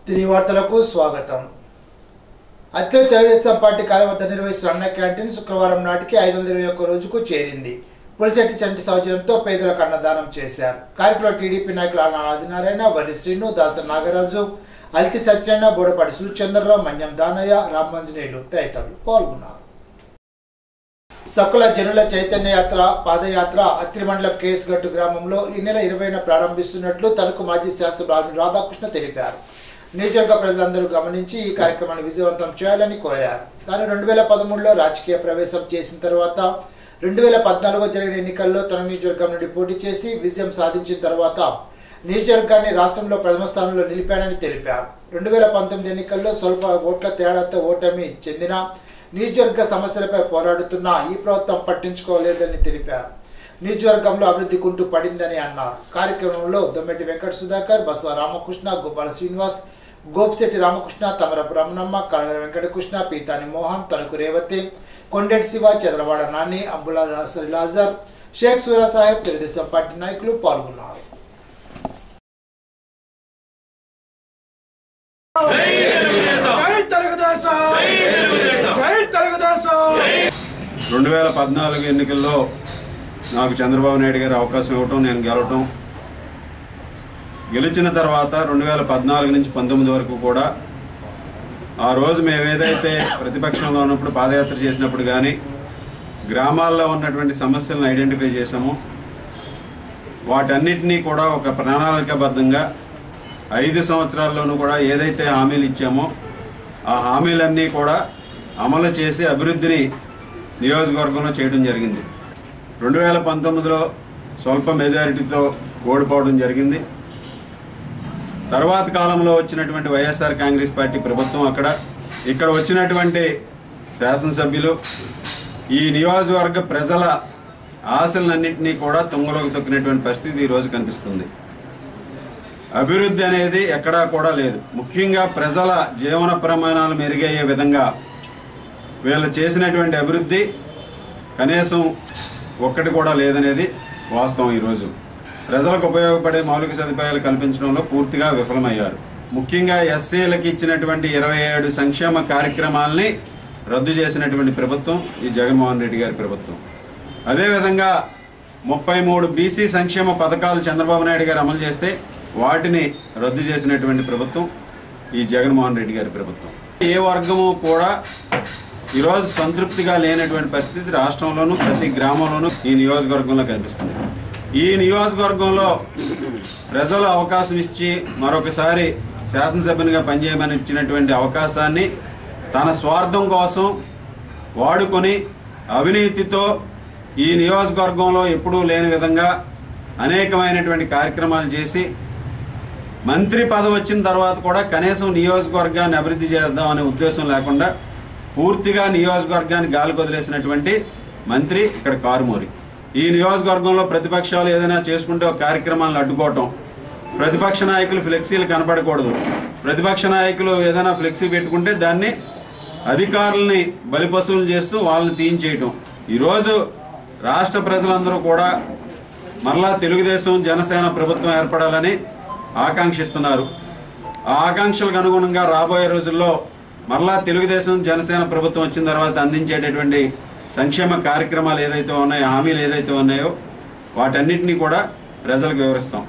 తిరిగి వార్తలకు స్వాగతం అత్యంత తెలుగుదేశం పార్టీ కార్య వద్ద నిర్వహిస్తున్న అన్న క్యాంటీన్ శుక్రవారం నాటికి ఐదు వందల ఇరవై ఒక్క రోజుకు చేరింది పులిశెట్టి చంటి సౌజన్యంతో పేదలకు అన్నదానం చేశారు కార్యక్రమంలో టీడీపీ నాయకులు ఆన ఆదినారాయణ వరి శ్రీను దాస నాగరాజు అల్కి సత్యనారాయణ బోడపాటి సూర్యచంద్రరావు మన్యం దానయ్య రామంజనేయులు తదితరులు పాల్గొన్నారు సకుల జనుల చైతన్య యాత్ర పాదయాత్ర అత్రిమండలం కేఎస్గట్టు గ్రామంలో ఈ నెల ఇరవైన ప్రారంభిస్తున్నట్లు తనకు మాజీ శాసనసభ్యులు రాధాకృష్ణ తెలిపారు నియోజకవర్గ ప్రజలందరూ గమనించి ఈ కార్యక్రమాన్ని విజయవంతం చేయాలని కోరారు తాను రెండు వేల పదమూడులో రాజకీయ ప్రవేశం చేసిన తర్వాత రెండు వేల పద్నాలుగులో జరిగిన ఎన్నికల్లో తన నియోజకవర్గం నుండి పోటీ చేసి విజయం సాధించిన తర్వాత నియోజకవర్గాన్ని రాష్ట్రంలో ప్రథమ స్థానంలో నిలిపానని తెలిపారు రెండు వేల పంతొమ్మిది ఎన్నికల్లో స్వల్ప ఓట్ల తేడాతో ఓటమి చెందిన నియోజకవర్గ సమస్యలపై పోరాడుతున్న ఈ ప్రభుత్వం పట్టించుకోలేదని తెలిపారు నియోజకవర్గంలో అభివృద్ధి కుంటూ పడిందని అన్నారు కార్యక్రమంలో దొమ్మెటి వెంకట సుధాకర్ బసవ రామకృష్ణ గోపాల శ్రీనివాస్ గోపిశెట్టి రామకృష్ణ తమరపు రమణమ్మ కళ వెంకటకృష్ణ పీతాని మోహన్ తణుకు రేవతి కొండెటి శివ చంద్రవాడ నాని అంబులా లాజర్ షేక్ సూరా సాహెబ్ తెలుగుదేశం పార్టీ నాయకులు పాల్గొన్నారు జై తెలుగుదేశం జై తెలుగుదేశం రెండు వేల పద్నాలుగు ఎన్నికల్లో నాకు చంద్రబాబు నాయుడు గారు అవకాశం ఇవ్వటం నేను గెలవటం గెలిచిన తర్వాత రెండు వేల పద్నాలుగు నుంచి పంతొమ్మిది వరకు కూడా ఆ రోజు మేము ఏదైతే ప్రతిపక్షంలో ఉన్నప్పుడు పాదయాత్ర చేసినప్పుడు కానీ గ్రామాల్లో ఉన్నటువంటి సమస్యలను ఐడెంటిఫై చేసామో వాటన్నిటినీ కూడా ఒక ప్రణాళికాబద్ధంగా ఐదు సంవత్సరాల్లోనూ కూడా ఏదైతే హామీలు ఇచ్చామో ఆ హామీలన్నీ కూడా అమలు చేసి అభివృద్ధిని నియోజకవర్గంలో చేయడం జరిగింది రెండు వేల పంతొమ్మిదిలో స్వల్ప మెజారిటీతో ఓడిపోవడం జరిగింది తర్వాత కాలంలో వచ్చినటువంటి వైఎస్ఆర్ కాంగ్రెస్ పార్టీ ప్రభుత్వం అక్కడ ఇక్కడ వచ్చినటువంటి శాసనసభ్యులు ఈ నియోజకవర్గ ప్రజల ఆశలన్నింటినీ కూడా తుంగలోకి తొక్కినటువంటి పరిస్థితి ఈరోజు కనిపిస్తుంది అభివృద్ధి అనేది ఎక్కడా కూడా లేదు ముఖ్యంగా ప్రజల జీవన ప్రమాణాలు మెరుగయ్యే విధంగా వీళ్ళు చేసినటువంటి అభివృద్ధి కనీసం ఒక్కటి కూడా లేదనేది వాస్తవం ఈరోజు ప్రజలకు ఉపయోగపడే మౌలిక సదుపాయాలు కల్పించడంలో పూర్తిగా విఫలమయ్యారు ముఖ్యంగా ఎస్సీలకు ఇచ్చినటువంటి ఇరవై ఏడు సంక్షేమ కార్యక్రమాలని రద్దు చేసినటువంటి ప్రభుత్వం ఈ జగన్మోహన్ రెడ్డి గారి ప్రభుత్వం అదేవిధంగా ముప్పై మూడు బీసీ సంక్షేమ పథకాలు చంద్రబాబు నాయుడు గారు అమలు చేస్తే వాటిని రద్దు చేసినటువంటి ప్రభుత్వం ఈ జగన్మోహన్ రెడ్డి గారి ప్రభుత్వం ఏ వర్గము కూడా ఈరోజు సంతృప్తిగా లేనటువంటి పరిస్థితి రాష్ట్రంలోనూ ప్రతి గ్రామంలోనూ ఈ నియోజకవర్గంలో కనిపిస్తుంది ఈ నియోజకవర్గంలో ప్రజలు అవకాశం ఇచ్చి మరొకసారి శాసనసభ్యునిగా పనిచేయమని ఇచ్చినటువంటి అవకాశాన్ని తన స్వార్థం కోసం వాడుకొని అవినీతితో ఈ నియోజకవర్గంలో ఎప్పుడూ లేని విధంగా అనేకమైనటువంటి కార్యక్రమాలు చేసి మంత్రి పదవి వచ్చిన తర్వాత కూడా కనీసం నియోజకవర్గాన్ని అభివృద్ధి చేద్దాం అనే ఉద్దేశం లేకుండా పూర్తిగా నియోజకవర్గాన్ని గాలి వదిలేసినటువంటి మంత్రి ఇక్కడ కారుమూరి ఈ నియోజకవర్గంలో ప్రతిపక్షాలు ఏదైనా చేసుకుంటే ఒక కార్యక్రమాలను అడ్డుకోవటం ప్రతిపక్ష నాయకులు ఫ్లెక్సీలు కనపడకూడదు ప్రతిపక్ష నాయకులు ఏదైనా ఫ్లెక్సీ పెట్టుకుంటే దాన్ని అధికారుల్ని బలిపశువులు చేస్తూ వాళ్ళని తీయించేయటం ఈరోజు రాష్ట్ర ప్రజలందరూ కూడా మరలా తెలుగుదేశం జనసేన ప్రభుత్వం ఏర్పడాలని ఆకాంక్షిస్తున్నారు ఆ ఆకాంక్షలకు అనుగుణంగా రాబోయే రోజుల్లో మరలా తెలుగుదేశం జనసేన ప్రభుత్వం వచ్చిన తర్వాత అందించేటటువంటి సంక్షేమ కార్యక్రమాలు ఏదైతే ఉన్నాయో హామీలు ఏదైతే ఉన్నాయో వాటన్నిటినీ కూడా ప్రజలకు వివరిస్తాం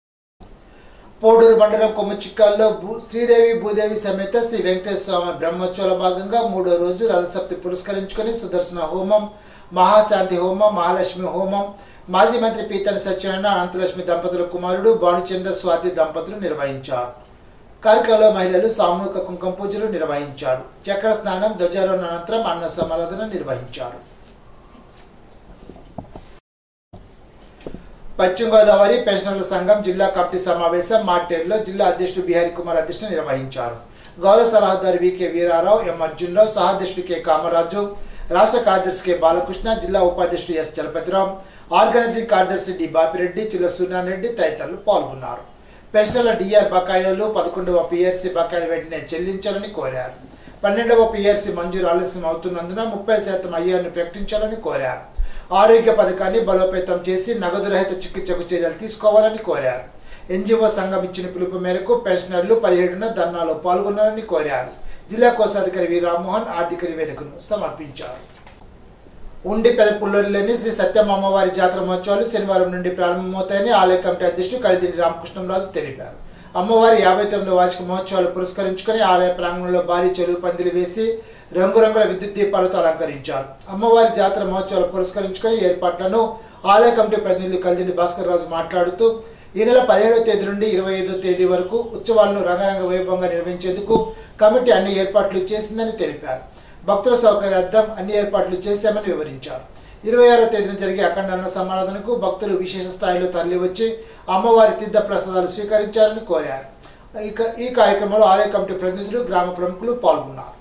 పోడూరు మండలం కొమ్మచిక్కాల్లో భూ శ్రీదేవి భూదేవి సమేత శ్రీ వెంకటేశ్వర స్వామి బ్రహ్మోత్సవాల భాగంగా మూడో రోజు రథసప్తి పురస్కరించుకొని సుదర్శన హోమం మహాశాంతి హోమం మహాలక్ష్మి హోమం మాజీ మంత్రి పీతని సత్యనారాయణ అనంతలక్ష్మి దంపతుల కుమారుడు భానుచంద్ర స్వాతి దంపతులు నిర్వహించారు కార్యక్రమంలో మహిళలు సామూహిక కుంకుమ పూజలు నిర్వహించారు చక్ర స్నానం ధ్వజారోహణ అనంతరం అన్న సమారాధన నిర్వహించారు పశ్చిమ గోదావరి పెన్షనర్ల సంఘం జిల్లా కమిటీ సమావేశం మార్టేరులో జిల్లా అధ్యక్షుడు బిహారీ కుమార్ అధ్యక్షుడు నిర్వహించారు గౌరవ సలహాదారు వికే వీరారావు ఎం అర్జున్రావు సహాధ్యక్షుడు కె కామరాజు రాష్ట్ర కార్యదర్శి కె బాలకృష్ణ జిల్లా ఉపాధ్యక్షుడు ఎస్ చలపతిరావు ఆర్గనైజింగ్ కార్యదర్శి డి బాపిరెడ్డి చిల్ల సూర్యారెడ్డి తదితరులు పాల్గొన్నారు పెన్షన్ల డిఆర్ బకాయిలు పదకొండవ పిఆర్సీ బకాయిలు వెంటనే చెల్లించాలని కోరారు పన్నెండవ పిఆర్సీ మంజూరు ఆలస్యం అవుతున్నందున ముప్పై శాతం అయ్యాన్ని ప్రకటించాలని కోరారు ఆరోగ్య పథకాన్ని బలోపేతం చేసి నగదు రహిత చికిత్సకు చర్యలు తీసుకోవాలని కోరారు ఎన్జిఓ సంఘం ఇచ్చిన పిలుపు మేరకు పెన్షనర్లు పదిహేడున ధర్నాలో పాల్గొన్నారని కోరారు జిల్లా కోశాధికారి వి రామ్మోహన్ ఆర్థిక నివేదికను సమర్పించారు ఉండి పెదపుల్లూరులోని శ్రీ సత్యమ్మ అమ్మవారి జాతర మహోత్సవాలు శనివారం నుండి ప్రారంభమవుతాయని ఆలయ కమిటీ అధ్యక్షుడు కలిదిండి రామకృష్ణంరాజు తెలిపారు అమ్మవారి యాభై తొమ్మిదో వార్షిక మహోత్సవాలు పురస్కరించుకొని ఆలయ ప్రాంగణంలో భారీ చెరువు పందిలు వేసి రంగురంగుల విద్యుత్ దీపాలతో అలంకరించారు అమ్మవారి జాతర మహోత్సవాలు పురస్కరించుకొని ఏర్పాట్లను ఆలయ కమిటీ ప్రతినిధి కలిదిండి భాస్కర్ రాజు మాట్లాడుతూ ఈ నెల పదిహేడవ తేదీ నుండి ఇరవై ఐదో తేదీ వరకు ఉత్సవాలను రంగరంగ వైభవంగా నిర్వహించేందుకు కమిటీ అన్ని ఏర్పాట్లు చేసిందని తెలిపారు భక్తుల సౌకర్యార్థం అన్ని ఏర్పాట్లు చేశామని వివరించారు ఇరవై ఆరో తేదీన జరిగే అఖండ అన్న సమారాధనకు భక్తులు విశేష స్థాయిలో తరలివచ్చి అమ్మవారి తీర్థ ప్రసాదాలు స్వీకరించాలని కోరారు ఇక ఈ కార్యక్రమంలో ఆలయ కమిటీ ప్రతినిధులు గ్రామ ప్రముఖులు పాల్గొన్నారు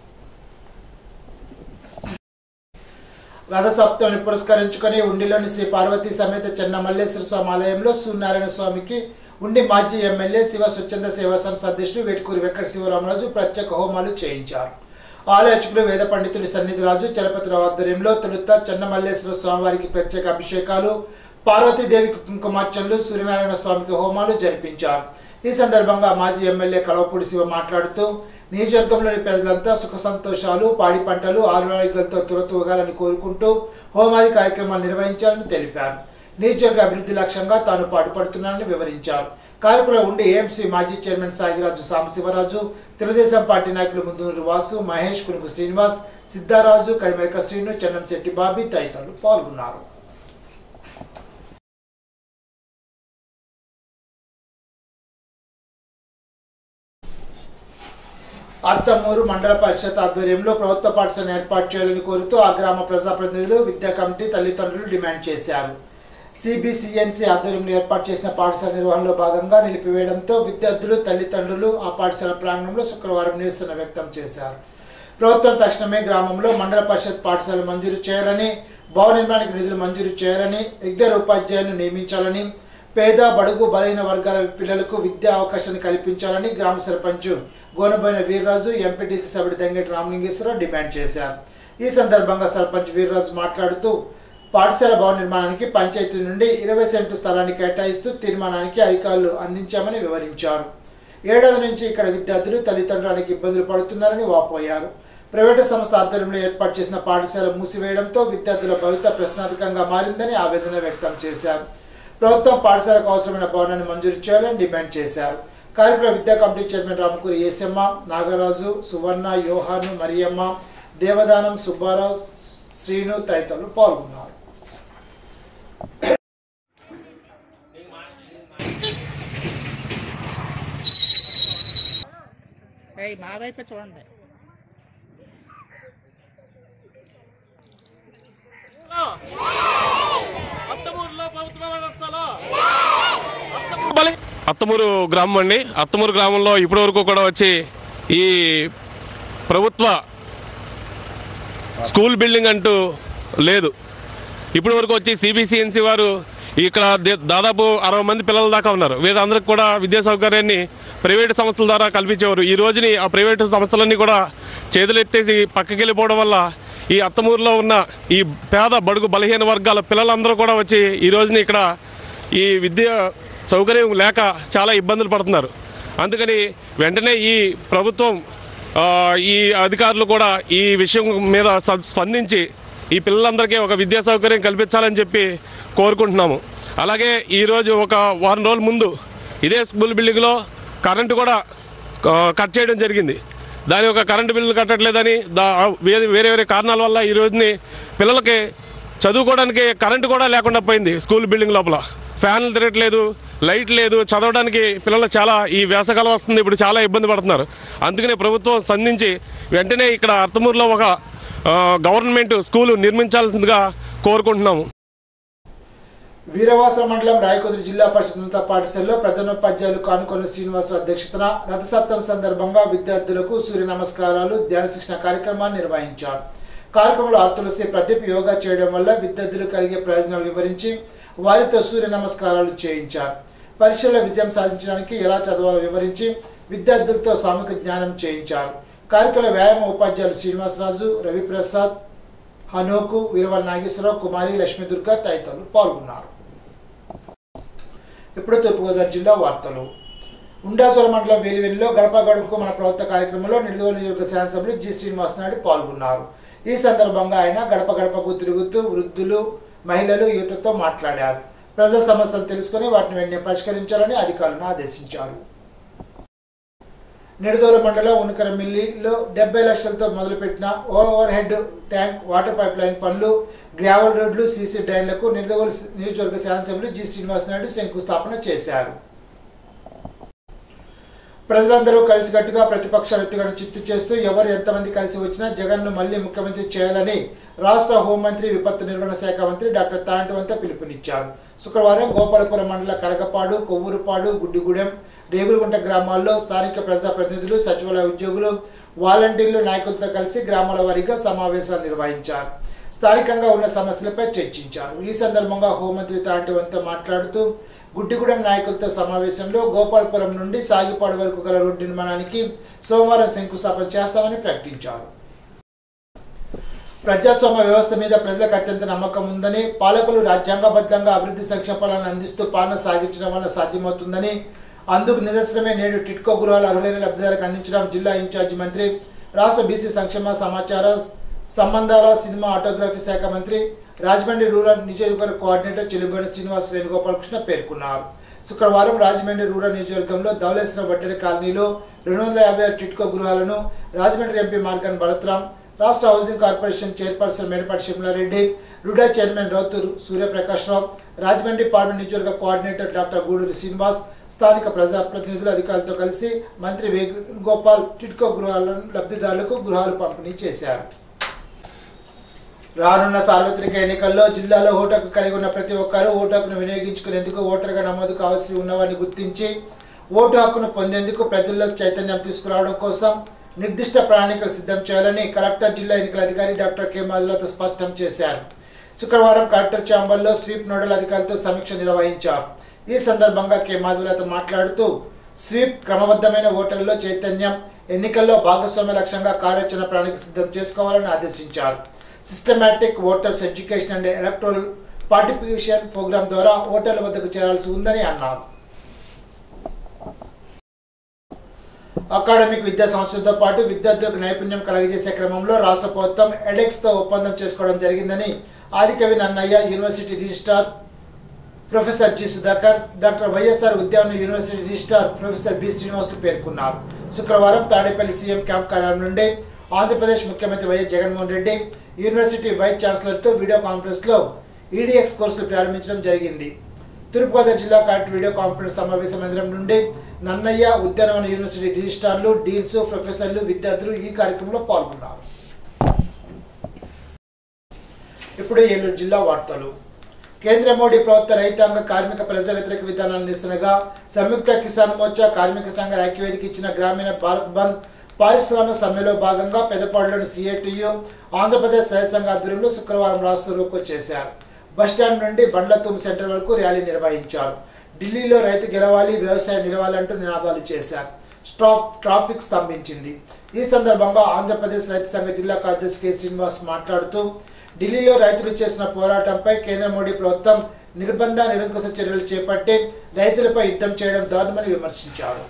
రథసప్తమిని పురస్కరించుకొని ఉండిలోని శ్రీ పార్వతీ సమేత చెన్న మల్లేశ్వర స్వామి ఆలయంలో సూర్యనారాయణ స్వామికి ఉండి మాజీ ఎమ్మెల్యే శివ స్వచ్ఛంద సేవా సంస్థ అధ్యక్షుడు వేటుకూరి వెంకట శివరామరాజు ప్రత్యేక హోమాలు చేయించారు ఆలయర్చకుడు వేద పండితుడి సన్నిధిరాజు చలపతిరావు ఆధ్వర్యంలో తొలుత చెన్న మల్లేశ్వర స్వామివారికి ప్రత్యేక అభిషేకాలు పార్వతీదేవికి కుంకుమార్చనలు సూర్యనారాయణ స్వామికి హోమాలు జరిపించారు ఈ సందర్భంగా మాజీ ఎమ్మెల్యే కలవపూడి శివ మాట్లాడుతూ నియోజకవర్గంలోని ప్రజలంతా సుఖ సంతోషాలు పాడి పంటలు ఆరోగ్యాలతో తురతూగాలని కోరుకుంటూ హోమాది కార్యక్రమాలు నిర్వహించాలని తెలిపారు నియోజకవర్గ అభివృద్ధి లక్ష్యంగా తాను పాటుపడుతున్నానని వివరించారు కార్యక్రమంలో ఉండి ఏఎంసీ మాజీ చైర్మన్ సాగిరాజు సాంబశివరాజు తెలుగుదేశం పార్టీ నాయకులు ముందూరు వాసు మహేష్ కునుకు శ్రీనివాస్ సిద్ధారాజు కరిమెరక శ్రీను చెన్నం శెట్టి బాబీ తదితరులు పాల్గొన్నారు అత్తమూరు మండల పరిషత్ ఆధ్వర్యంలో ప్రభుత్వ పాఠశాలను ఏర్పాటు చేయాలని కోరుతూ ఆ గ్రామ ప్రజాప్రతినిధులు విద్యా కమిటీ తల్లిదండ్రులు డిమాండ్ చేశారు సిబిసిఎన్సి ఆధ్వర్యంలో ఏర్పాటు చేసిన పాఠశాల నిర్వహణలో భాగంగా నిలిపివేయడంతో విద్యార్థులు తల్లిదండ్రులు ఆ పాఠశాల ప్రాంగణంలో శుక్రవారం నిరసన వ్యక్తం చేశారు ప్రభుత్వం తక్షణమే గ్రామంలో మండల పరిషత్ పాఠశాల మంజూరు చేయాలని భవన నిర్మాణానికి నిధులు మంజూరు చేయాలని రెగ్యులర్ ఉపాధ్యాయులను నియమించాలని పేద బడుగు బలైన వర్గాల పిల్లలకు విద్యా అవకాశాన్ని కల్పించాలని గ్రామ సర్పంచ్ గోనబోయిన వీర్రాజు ఎంపీటీసీ సభ్యుడు దంగేటి రామలింగేశ్వరరావు డిమాండ్ చేశారు ఈ సందర్భంగా సర్పంచ్ వీర్రాజు మాట్లాడుతూ పాఠశాల భవన నిర్మాణానికి పంచాయతీ నుండి ఇరవై సెంటు స్థలాన్ని కేటాయిస్తూ తీర్మానానికి అధికారులు అందించామని వివరించారు ఏడాది నుంచి ఇక్కడ విద్యార్థులు తల్లిదండ్రులకు ఇబ్బందులు పడుతున్నారని వాపోయారు ప్రైవేటు సంస్థ ఆధ్వర్యంలో ఏర్పాటు చేసిన పాఠశాల మూసివేయడంతో విద్యార్థుల భవిత ప్రశ్నార్థకంగా మారిందని ఆవేదన వ్యక్తం చేశారు ప్రభుత్వం పాఠశాలకు అవసరమైన భవనాన్ని మంజూరు చేయాలని డిమాండ్ చేశారు కార్యక్రమ విద్యా కమిటీ చైర్మన్ రామకూరి ఏసమ్మ నాగరాజు సువర్ణ యోహాను మరియమ్మ దేవదానం సుబ్బారావు శ్రీను తదితరులు పాల్గొన్నారు ఏయ్ మా వైపే చూడండి బలి అత్తమూరు గ్రామం అండి అత్తమూరు గ్రామంలో ఇప్పటి వరకు కూడా వచ్చి ఈ ప్రభుత్వ స్కూల్ బిల్డింగ్ అంటూ లేదు ఇప్పటి వరకు వచ్చి సిబిసిఎన్సి వారు ఇక్కడ దే- దాదాపు అరవై మంది పిల్లల దాకా ఉన్నారు వీరందరికి కూడా విద్యా సౌకర్యాన్ని ప్రైవేటు సంస్థల ద్వారా కల్పించేవారు ఈ రోజుని ఆ ప్రైవేటు సంస్థలన్నీ కూడా చేతులు ఎత్తేసి పక్కకి వెళ్ళిపోవడం వల్ల ఈ అత్తమూరులో ఉన్న ఈ పేద బడుగు బలహీన వర్గాల పిల్లలందరూ కూడా వచ్చి ఈ రోజుని ఇక్కడ ఈ విద్య సౌకర్యం లేక చాలా ఇబ్బందులు పడుతున్నారు అందుకని వెంటనే ఈ ప్రభుత్వం ఆ, ఈ అధికారులు కూడా ఈ విషయం మీద స- స్పందించి ఈ పిల్లలందరికీ ఒక విద్యా సౌకర్యం కల్పించాలని చెప్పి కోరుకుంటున్నాము అలాగే ఈరోజు ఒక వారం రోజుల ముందు ఇదే స్కూల్ బిల్డింగ్లో కరెంటు కూడా ఆ, కట్ చేయడం జరిగింది దాని ఒక కరెంటు బిల్లులు కట్టట్లేదని దా వేరే వేరే వేరే కారణాల వల్ల ఈ రోజుని పిల్లలకి చదువుకోవడానికి కరెంటు కూడా లేకుండా పోయింది స్కూల్ బిల్డింగ్ లోపల ఫ్యాన్లు తిరగట్లేదు లైట్ లేదు చదవడానికి పిల్లలు చాలా ఈ వేసవకాలం వస్తుంది ఇప్పుడు చాలా ఇబ్బంది పడుతున్నారు అందుకనే ప్రభుత్వం సంధించి వెంటనే ఇక్కడ అర్తమూరులో ఒక ఆ, గవర్నమెంట్ స్కూలు నిర్మించాల్సిందిగా కోరుకుంటున్నాము వీరవాస మండలం రాయకొండ జిల్లా పరిషత్ ఉన్నత పాఠశాలలో ప్రధానోపాధ్యాయులు కానుకొన్న శ్రీనివాసరావు అధ్యక్షతన రథసప్తమి సందర్భంగా విద్యార్థులకు సూర్య నమస్కారాలు ధ్యాన శిక్షణ కార్యక్రమాన్ని నిర్వహించారు కార్యక్రమంలో ఆతులసి ప్రదీప్ యోగా చేయడం వల్ల విద్యార్థులు కలిగే ప్రయోజనాలు వివరించి వారితో సూర్య నమస్కారాలు చేయించారు పరీక్షల్లో విజయం సాధించడానికి ఎలా చదవాలో వివరించి విద్యార్థులతో సామూహిక జ్ఞానం చేయించారు కార్యక్రమ వ్యాయామ ఉపాధ్యాయులు శ్రీనివాసరాజు రవిప్రసాద్ హనోకు వీరవల్ నాగేశ్వరరావు కుమారి లక్ష్మీదుర్గ తదితరులు పాల్గొన్నారు ఇప్పుడు తూర్పుగోదావరి జిల్లా వార్తలు ఉండాసోల మండలం వేలివెల్లిలో గడప గడుపుకు మన ప్రభుత్వ కార్యక్రమంలో నిడుదోలు నియోజక శాసనసభ్యులు జి శ్రీనివాస్ నాయుడు పాల్గొన్నారు ఈ సందర్భంగా ఆయన గడప గడపకు తిరుగుతూ వృద్ధులు మహిళలు యువతతో మాట్లాడారు ప్రజల సమస్యలు తెలుసుకుని వాటిని వెంటనే పరిష్కరించాలని అధికారులను ఆదేశించారు నిడదోల మండలం ఉనకరమిల్లిలో డెబ్బై లక్షలతో మొదలుపెట్టిన overhead tank water pipeline పనులు గ్రావెల్ రోడ్లు సీసీ డ్రైన్లకు నిడదవోలు నియోజకవర్గ శాసనసభ్యులు జి శ్రీనివాస్ నాయుడు శంకుస్థాపన చేశారు ప్రజలందరూ కలిసికట్టుగా ప్రతిపక్ష వ్యక్తులను చిత్తు చేస్తూ ఎవరు ఎంతమంది కలిసి వచ్చినా జగన్ను మళ్లీ ముఖ్యమంత్రి చేయాలని రాష్ట్ర హోంమంత్రి విపత్తు నిర్వహణ శాఖ మంత్రి డాక్టర్ తాంటివంత పిలుపునిచ్చారు శుక్రవారం గోపాలపురం మండల కరగపాడు కొవ్వూరుపాడు గుడ్డిగూడెం రేగులగుంట గ్రామాల్లో స్థానిక ప్రజాప్రతినిధులు సచివాలయ ఉద్యోగులు వాలంటీర్లు నాయకులతో కలిసి గ్రామాల వారీగా సమావేశాలు నిర్వహించారు స్థానికంగా ఉన్న సమస్యలపై చర్చించారు ఈ సందర్భంగా హోంమంత్రి తాంటివంత మాట్లాడుతూ గుడ్డిగూడెం నాయకులతో సమావేశంలో గోపాలపురం నుండి సాగిపాడు వరకు గల రోడ్డు నిర్మాణానికి సోమవారం శంకుస్థాపన చేస్తామని ప్రకటించారు ప్రజాస్వామ్య వ్యవస్థ మీద ప్రజలకు అత్యంత నమ్మకం ఉందని పాలకులు రాజ్యాంగబద్ధంగా అభివృద్ధి సంక్షేమాలను అందిస్తూ పాలన సాగించడం వల్ల సాధ్యమవుతుందని అందుకు నిదర్శనమే నేడు టిట్కో గృహాలు అర్హులైన లబ్ధిదారులకు అందించడం జిల్లా ఇన్ఛార్జి మంత్రి రాష్ట్ర బీసీ సంక్షేమ సమాచార సంబంధాల సినిమా ఆటోగ్రఫీ శాఖ మంత్రి రాజమండ్రి రూరల్ నియోజకవర్గ కోఆర్డినేటర్ చెల్లిబోని శ్రీనివాస్ వేణుగోపాలకృష్ణ పేర్కొన్నారు శుక్రవారం రాజమండ్రి రూరల్ నియోజకవర్గంలో ధవలేశ్వర వడ్డెర కాలనీలో రెండు వందల యాభై ఆరు టిట్కో గృహాలను రాజమండ్రి ఎంపీ మార్గన్ భరత్రాం రాష్ట్ర housing corporation chairperson Medapati Shimalareddy RUDA chairman Routhuru Suryaprakash Rao Rajahmundry parliament నియోజకవర్గ కోఆర్డినేటర్ డాక్టర్ గూడూరు శ్రీనివాస్ స్థానిక ప్రజాప్రతినిధులు అధికారులతో కలిసి మంత్రి వేణుగోపాల్ టిట్కో గృహాలను లబ్ధిదారులకు గృహాలు పంపిణీ చేశారు రానున్న సార్వత్రిక ఎన్నికల్లో జిల్లాలో ఓటు కలిగి ఉన్న ప్రతి ఒక్కరూ ఓటు హక్కును వినియోగించుకునేందుకు ఓటరుగా నమోదు కావాల్సి ఉన్నవారిని గుర్తించి ఓటు హక్కును పొందేందుకు ప్రజల్లో చైతన్యం తీసుకురావడం కోసం నిర్దిష్ట ప్రణాళికలు సిద్ధం చేయాలని కలెక్టర్ జిల్లా ఎన్నికల అధికారి డాక్టర్ కె మాధులత స్పష్టం చేశారు శుక్రవారం కలెక్టర్ ఛాంబర్లో స్వీప్ నోడల్ అధికారులతో సమీక్ష నిర్వహించారు ఈ సందర్భంగా కె మాధులత మాట్లాడుతూ స్వీప్ క్రమబద్ధమైన ఓటర్లలో చైతన్యం ఎన్నికల్లో భాగస్వామ్య లక్ష్యంగా కార్యాచరణ ప్రణాళిక సిద్ధం చేసుకోవాలని ఆదేశించారు systematic voters education and electoral participation programme ద్వారా ఓటర్ల వద్దకు చేరాల్సి ఉందని అన్నారు అకాడమిక్ విద్యా సంస్థలతో పాటు విద్యార్థులకు నైపుణ్యం కలగజేసే క్రమంలో రాష్ట్ర ప్రభుత్వం ఎడెక్స్ తో ఒప్పందం చేసుకోవడం జరిగిందని ఆదికవి Nannayya university registrar professor G Sudhakar doctor YSR ఉద్యాన university registrar professor B Srinivasulu పేర్కొన్నారు శుక్రవారం తాడేపల్లి సీఎం క్యాంప్ కార్యాలయం నుండి ఆంధ్రప్రదేశ్ ముఖ్యమంత్రి వైఎస్ జగన్మోహన్ రెడ్డి యూనివర్సిటీ వైస్ ఛాన్సలర్తో వీడియో కాన్ఫరెన్స్ లో ఈడీఎక్స్ కోర్సులు ప్రారంభించడం జరిగింది తూర్పుగోదావరి జిల్లా కలెక్టర్ వీడియో కాన్ఫరెన్స్ సమావేశ మందిరం నుండి నన్నయ్య ఉద్యానవన యూనివర్సిటీ రిజిస్ట్రార్లు డీన్స్ ప్రొఫెసర్లు విద్యార్థులు ఈ కార్యక్రమంలో పాల్గొన్నారు ఇప్పుడు ఏలూరు జిల్లా వార్తలు కేంద్ర మోడీ ప్రభుత్వ రైతాంగ కార్మిక ప్రజా వ్యతిరేక విధానాన్ని నిరసనగా సంయుక్త కిసాన్ మోర్చా కార్మిక సంఘ ఐక్యవేదిక ఇచ్చిన గ్రామీణ భారత్ బంద్ పారిశ్రామిక సమ్మెలో భాగంగా పెదపాడులోని సిఐటియు ఆంధ్రప్రదేశ్ సహాయ సంఘ ఆధ్వర్యంలో శుక్రవారం రాష్ట్ర రోకో చేశారు బస్టాండ్ నుండి బండ్లతూమ్ సెంటర్ వరకు ర్యాలీ నిర్వహించారు ఢిల్లీలో రైతు గెలవాలి వ్యవసాయం నిలవాలంటూ నినాదాలు చేశారు స్టాప్ ట్రాఫిక్ స్తంభించింది ఈ సందర్భంగా ఆంధ్రప్రదేశ్ రైతు సంఘ జిల్లా కార్యదర్శి కె శ్రీనివాస్ మాట్లాడుతూ ఢిల్లీలో రైతులు చేసిన పోరాటంపై కేంద్ర మోడీ ప్రభుత్వం నిర్బంధ నిరంకుశ చర్యలు చేపట్టి రైతులపై యుద్ధం చేయడం దారుణమని విమర్శించారు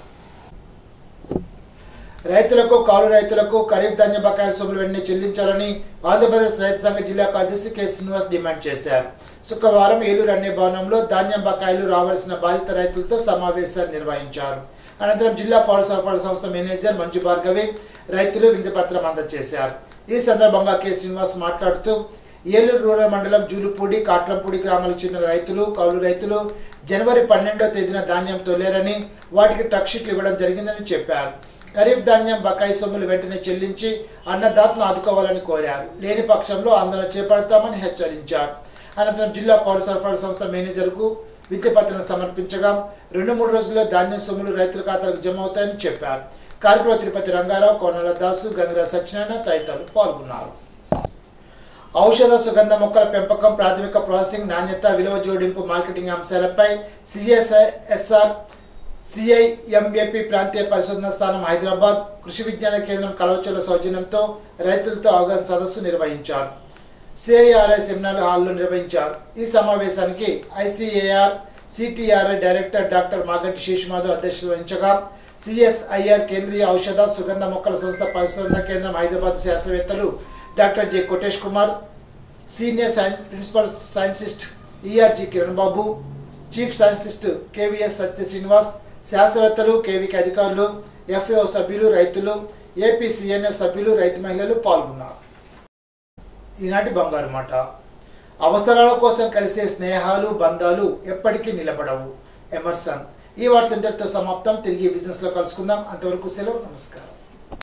రైతులకు కాలు రైతులకు ఖరీఫ్ ధాన్య బకాయిల సొమ్ములు వెంటనే చెల్లించాలని ఆంధ్రప్రదేశ్ రైతు సంఘ జిల్లా కార్యదర్శి కె శ్రీనివాస్ డిమాండ్ చేశారు శుక్రవారం ఏలూరు అనే భవనంలో ధాన్యం బకాయిలు రావాల్సిన బాధిత రైతులతో సమావేశాలు నిర్వహించారు అనంతరం జిల్లా పౌర సరఫరాల సంస్థ మేనేజర్ మంజు భార్గవి రైతులు విందుపత్రం అందజేశారు ఈ సందర్భంగా కె శ్రీనివాస్ మాట్లాడుతూ ఏలూరు రూరల్ మండలం జూలుపూడి కాట్లంపూడి గ్రామాలకు చెందిన రైతులు కౌలు రైతులు జనవరి పన్నెండో తేదీన ధాన్యం తోలేరని వాటికి ట్రక్ షీట్లు ఇవ్వడం జరిగిందని చెప్పారు ఖరీఫ్ ధాన్యం బకాయి సొమ్ములు వెంటనే చెల్లించి అన్నదాతను ఆదుకోవాలని కోరారు లేని పక్షంలో ఆందోళన చేపడతామని హెచ్చరించారు అనంతరం జిల్లా పౌర సరఫరాల సంస్థ మేనేజర్కు విత్తి పత్రం సమర్పించగా రెండు మూడు రోజుల్లో ధాన్యం సొమ్ములు రైతుల ఖాతాలకు జమ అవుతాయని చెప్పారు కార్యక్రమ తిరుపతి రంగారావు కోనల దాసు గంగరా సత్యనారాయణ తదితరులు పాల్గొన్నారు ఔషధ సుగంధ మొక్కల పెంపకం ప్రాథమిక ప్రాసెసింగ్ నాణ్యత విలువ జోడింపు మార్కెటింగ్ అంశాలపై సిఎస్ఐఎస్ఆర్ సిఐఎంఏపి ప్రాంతీయ పరిశోధన స్థానం హైదరాబాద్ కృషి విజ్ఞాన కేంద్రం కలవచల సౌజన్యంతో రైతులతో అవగాహన సదస్సు నిర్వహించారు సిఐఆర్ఐ సెమినార్ హాల్లో నిర్వహించారు ఈ సమావేశానికి ICAR CTRI director doctor Maganti Seshamadhav అధ్యక్షత వహించగా సిఎస్ఐఆర్ కేంద్రీయ ఔషధ సుగంధ మొక్కల సంస్థ పరిశోధన కేంద్రం హైదరాబాద్ శాస్త్రవేత్తలు doctor J Kotesh Kumar senior సైన్ principal scientist ERG Kiran Babu chief scientist KVS Satya Srinivas శాస్త్రవేత్తలు కేవీకి అధికారులు ఎఫ్ఏఓ సభ్యులు రైతులు ఏపీ సిఎన్ఎఫ్ సభ్యులు రైతు మహిళలు పాల్గొన్నారు ఈనాటి బంగారు మాట అవసరాల కోసం కలిసే స్నేహాలు బంధాలు ఎప్పటికీ నిలబడవు ఎమర్సన్ ఈ వార్త ఇంతటితో సమాప్తం తిరిగి బిజినెస్ లో కలుసుకుందాం అంతవరకు సెలవు నమస్కారం